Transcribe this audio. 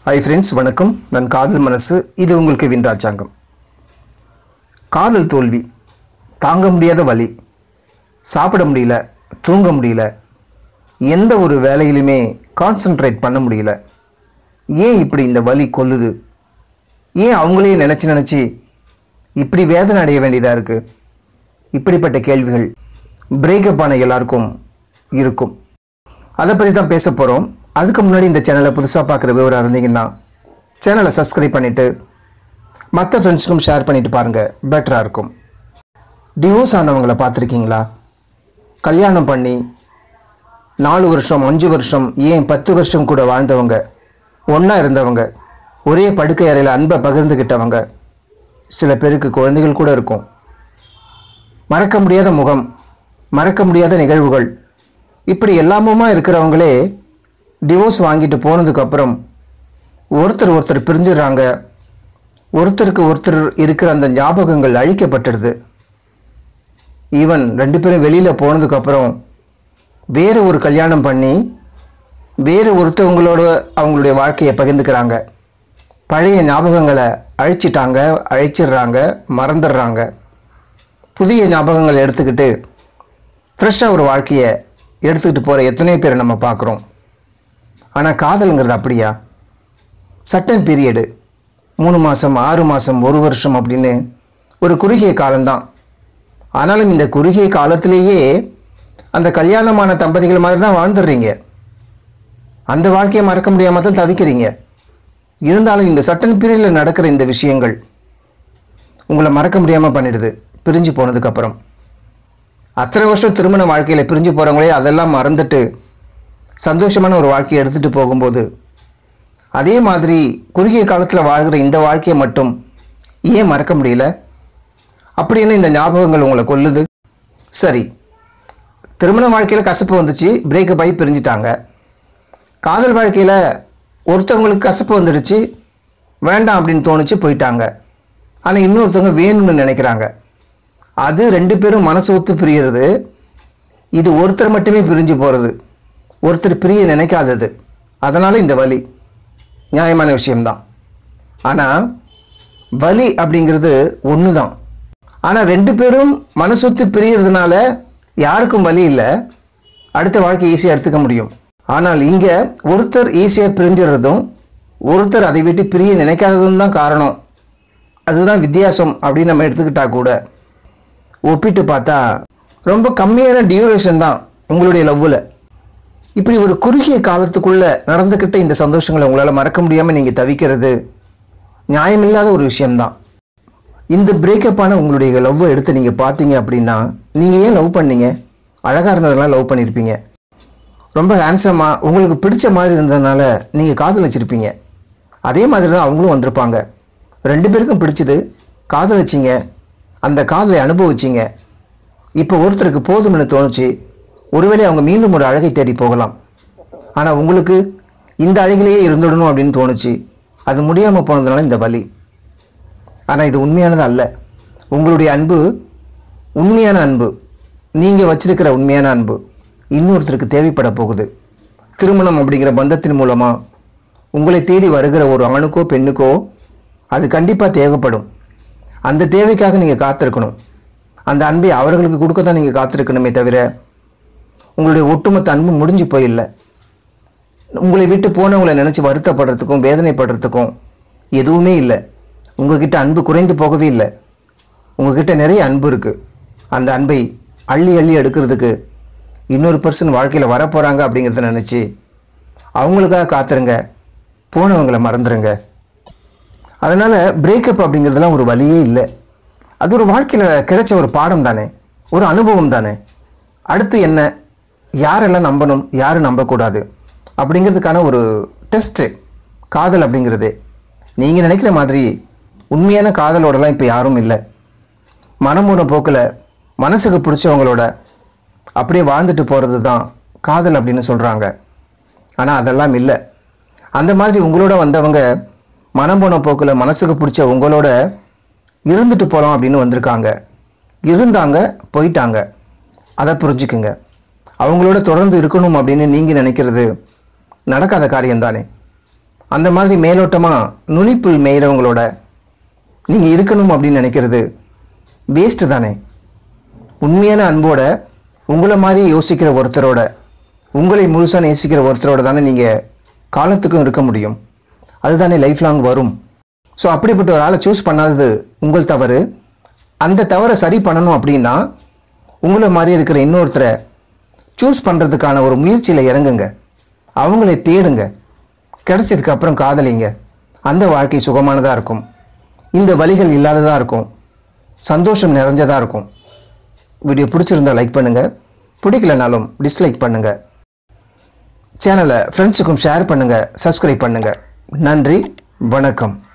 hi friends வணக்கம் நான் காதல் மனசு இது உங்களுக்கு வின் ராஜாங்கம் காதல் தோல்வி தாங்க முடியாத வலி சாப்பிட முடியல தூங்க முடியல எந்த ஒரு வேலையிலுமே கான்சென்ட்ரேட் பண்ண முடியல ஏன் இப்படி இந்த வலி கொல்லுது ஏன் அவங்களே நினச்சி நினச்சி இப்படி வேதனை அடைய வேண்டியதாக இருக்குது இப்படிப்பட்ட கேள்விகள் பிரேக்கப் ஆன எல்லாருக்கும் இருக்கும் அதை பற்றி தான் பேச போகிறோம் அதுக்கு முன்னாடி இந்த சேனலை புதுசாக பார்க்குற விவரம் இருந்தீங்கன்னா சேனலை சப்ஸ்கிரைப் பண்ணிவிட்டு மற்ற ஃப்ரெண்ட்ஸுக்கும் ஷேர் பண்ணிட்டு பாருங்கள் பெட்டராக இருக்கும் டிவோர்ஸ் ஆனவங்களை பார்த்துருக்கீங்களா கல்யாணம் பண்ணி நாலு வருஷம் அஞ்சு வருஷம் ஏன் பத்து வருஷம் கூட வாழ்ந்தவங்க ஒன்றா இருந்தவங்க ஒரே படுக்கை அறையில் அன்பை பகிர்ந்துக்கிட்டவங்க சில பேருக்கு குழந்தைகள் கூட இருக்கும் மறக்க முடியாத முகம் மறக்க முடியாத நிகழ்வுகள் இப்படி எல்லாமுமா இருக்கிறவங்களே டிவோர்ஸ் வாங்கிட்டு போனதுக்கப்புறம் ஒருத்தர் ஒருத்தர் பிரிஞ்சிடுறாங்க ஒருத்தருக்கு ஒருத்தர் இருக்கிற அந்த ஞாபகங்கள் அழிக்கப்பட்டுடுது ஈவன் ரெண்டு பேரும் வெளியில் போனதுக்கப்புறம் வேறு ஒரு கல்யாணம் பண்ணி வேறு ஒருத்தவங்களோட அவங்களுடைய வாழ்க்கையை பகிர்ந்துக்கிறாங்க பழைய ஞாபகங்களை அழிச்சிட்டாங்க அழிச்சிடுறாங்க மறந்துடுறாங்க புதிய ஞாபகங்களை எடுத்துக்கிட்டு ஃப்ரெஷ்ஷாக ஒரு வாழ்க்கையை எடுத்துக்கிட்டு போகிற எத்தனையோ பேரை நம்ம பார்க்குறோம் ஆனால் காதலுங்கிறது அப்படியா சட்டன் பீரியடு மூணு மாதம் ஆறு மாதம் ஒரு வருஷம் அப்படின்னு ஒரு குறுகிய காலம்தான் ஆனாலும் இந்த குறுகிய காலத்திலேயே அந்த கல்யாணமான தம்பதிகள் மாதிரி தான் வாழ்ந்துடுறீங்க அந்த வாழ்க்கையை மறக்க முடியாமல் தான் தவிக்கிறீங்க இருந்தாலும் இந்த சட்டன் பீரியடில் நடக்கிற இந்த விஷயங்கள் உங்களை மறக்க முடியாமல் பண்ணிடுது பிரிஞ்சு போனதுக்கப்புறம் அத்தனை வருஷம் திருமண வாழ்க்கையில் பிரிஞ்சு போகிறவங்களே அதெல்லாம் மறந்துட்டு சந்தோஷமான ஒரு வாழ்க்கையை எடுத்துகிட்டு போகும்போது அதே மாதிரி குறுகிய காலத்தில் வாழ்கிற இந்த வாழ்க்கையை மட்டும் ஏன் மறக்க முடியல அப்படின்னு இந்த ஞாபகங்கள் உங்களை கொல்லுது சரி திருமண வாழ்க்கையில் கசப்பு வந்துச்சு பிரேக்கப் ஆகி பிரிஞ்சிட்டாங்க காதல் வாழ்க்கையில் ஒருத்தவங்களுக்கு கசப்பு வந்துடுச்சு வேண்டாம் அப்படின்னு தோணுச்சு போயிட்டாங்க ஆனால் இன்னொருத்தவங்க வேணும்னு நினைக்கிறாங்க அது ரெண்டு பேரும் மனசு ஒத்து பிரியறது இது ஒருத்தர் மட்டுமே பிரிஞ்சு போகிறது ஒருத்தர் பிரிய நினைக்காதது அதனால் இந்த வலி நியாயமான விஷயம்தான் ஆனால் வலி அப்படிங்கிறது ஒன்று தான் ஆனால் ரெண்டு பேரும் மனசொத்து பிரியறதுனால யாருக்கும் வலி இல்லை அடுத்த வாழ்க்கை ஈஸியாக எடுத்துக்க முடியும் ஆனால் இங்கே ஒருத்தர் ஈஸியாக பிரிஞ்சிடுறதும் ஒருத்தர் அதை விட்டு பிரிய நினைக்காததும் தான் காரணம் அதுதான் வித்தியாசம் அப்படின்னு நம்ம எடுத்துக்கிட்டா கூட ஒப்பிட்டு பார்த்தா ரொம்ப கம்மியான டியூரேஷன் தான் உங்களுடைய லவ்வில் இப்படி ஒரு குறுகிய காலத்துக்குள்ளே நடந்துக்கிட்ட இந்த சந்தோஷங்களை உங்களால் மறக்க முடியாமல் நீங்கள் தவிக்கிறது நியாயமில்லாத ஒரு விஷயம்தான் இந்த பிரேக்கப்பான உங்களுடைய லவ்வை எடுத்து நீங்கள் பார்த்தீங்க அப்படின்னா நீங்கள் ஏன் லவ் பண்ணீங்க அழகாக இருந்ததெல்லாம் லவ் பண்ணியிருப்பீங்க ரொம்ப ஹேண்ட்ஸமாக உங்களுக்கு பிடிச்ச மாதிரி இருந்ததுனால நீங்கள் காதலிச்சிருப்பீங்க அதே மாதிரி தான் அவங்களும் வந்திருப்பாங்க ரெண்டு பேருக்கும் பிடிச்சது காதலிச்சிங்க அந்த காதலை அனுபவிச்சிங்க இப்போ ஒருத்தருக்கு போதும்னு தோணுச்சு ஒருவேளை அவங்க மீண்டும் ஒரு அழகை தேடி போகலாம் ஆனால் உங்களுக்கு இந்த அழகிலேயே இருந்துடணும் அப்படின்னு தோணுச்சு அது முடியாமல் போனதுனால இந்த வலி ஆனால் இது உண்மையானது அல்ல உங்களுடைய அன்பு உண்மையான அன்பு நீங்கள் வச்சிருக்கிற உண்மையான அன்பு இன்னொருத்தருக்கு தேவைப்பட போகுது திருமணம் அப்படிங்கிற பந்தத்தின் மூலமாக உங்களை தேடி வருகிற ஒரு ஆணுக்கோ பெண்ணுக்கோ அது கண்டிப்பாக தேவைப்படும் அந்த தேவைக்காக நீங்கள் காத்திருக்கணும் அந்த அன்பை அவர்களுக்கு கொடுக்க தான் நீங்கள் காத்திருக்கணுமே தவிர உங்களுடைய ஒட்டுமொத்த அன்பு முடிஞ்சு போயில்லை உங்களை விட்டு போனவங்களை நினச்சி வருத்தப்படுறதுக்கும் வேதனைப்படுறதுக்கும் எதுவுமே இல்லை உங்ககிட்ட அன்பு குறைந்து போகவே இல்லை உங்ககிட்ட நிறைய அன்பு இருக்குது அந்த அன்பை அள்ளி அள்ளி எடுக்கிறதுக்கு இன்னொரு பர்சன் வாழ்க்கையில் வரப்போகிறாங்க அப்படிங்கிறத நினச்சி அவங்களுக்காக காத்துருங்க போனவங்களை மறந்துடுங்க அதனால் பிரேக்கப் அப்படிங்கிறதுலாம் ஒரு வழியே இல்லை அது ஒரு வாழ்க்கையில் கிடைச்ச ஒரு பாடம் தானே ஒரு அனுபவம் தானே அடுத்து என்ன யாரெல்லாம் நம்பணும் யார் நம்பக்கூடாது அப்படிங்கிறதுக்கான ஒரு டெஸ்ட்டு காதல் அப்படிங்கிறது நீங்கள் நினைக்கிற மாதிரி உண்மையான காதலோடலாம் இப்போ யாரும் இல்லை மனமோட போக்கில் மனசுக்கு பிடிச்சவங்களோட அப்படியே வாழ்ந்துட்டு போகிறது தான் காதல் அப்படின்னு சொல்கிறாங்க ஆனால் அதெல்லாம் இல்லை அந்த மாதிரி உங்களோட வந்தவங்க மனம் போன போக்கில் மனசுக்கு பிடிச்ச உங்களோட இருந்துட்டு போகலாம் அப்படின்னு வந்திருக்காங்க இருந்தாங்க போயிட்டாங்க அதை புரிஞ்சுக்குங்க அவங்களோட தொடர்ந்து இருக்கணும் அப்படின்னு நீங்கள் நினைக்கிறது நடக்காத காரியம்தானே அந்த மாதிரி மேலோட்டமாக நுனிப்புல் மேயிறவங்களோட நீங்கள் இருக்கணும் அப்படின்னு நினைக்கிறது வேஸ்ட்டு தானே உண்மையான அன்போட உங்களை மாதிரியே யோசிக்கிற ஒருத்தரோட உங்களை முழுசாக நேசிக்கிற ஒருத்தரோட தானே நீங்கள் காலத்துக்கும் இருக்க முடியும் அதுதானே லைஃப் லாங் வரும் ஸோ அப்படிப்பட்ட ஒரு ஆளை சூஸ் பண்ணாதது உங்கள் தவறு அந்த தவறை சரி பண்ணணும் அப்படின்னா உங்களை மாதிரி இருக்கிற இன்னொருத்தரை சூஸ் பண்ணுறதுக்கான ஒரு முயற்சியில் இறங்குங்க அவங்கள தேடுங்க கிடைச்சதுக்கு அப்புறம் காதலிங்க அந்த வாழ்க்கை சுகமானதாக இருக்கும் இந்த வழிகள் இல்லாததாக இருக்கும் சந்தோஷம் நிறைஞ்சதாக இருக்கும் வீடியோ பிடிச்சிருந்தா லைக் பண்ணுங்கள் பிடிக்கலனாலும் டிஸ்லைக் பண்ணுங்கள் சேனலை ஃப்ரெண்ட்ஸுக்கும் ஷேர் பண்ணுங்கள் சப்ஸ்கிரைப் பண்ணுங்கள் நன்றி வணக்கம்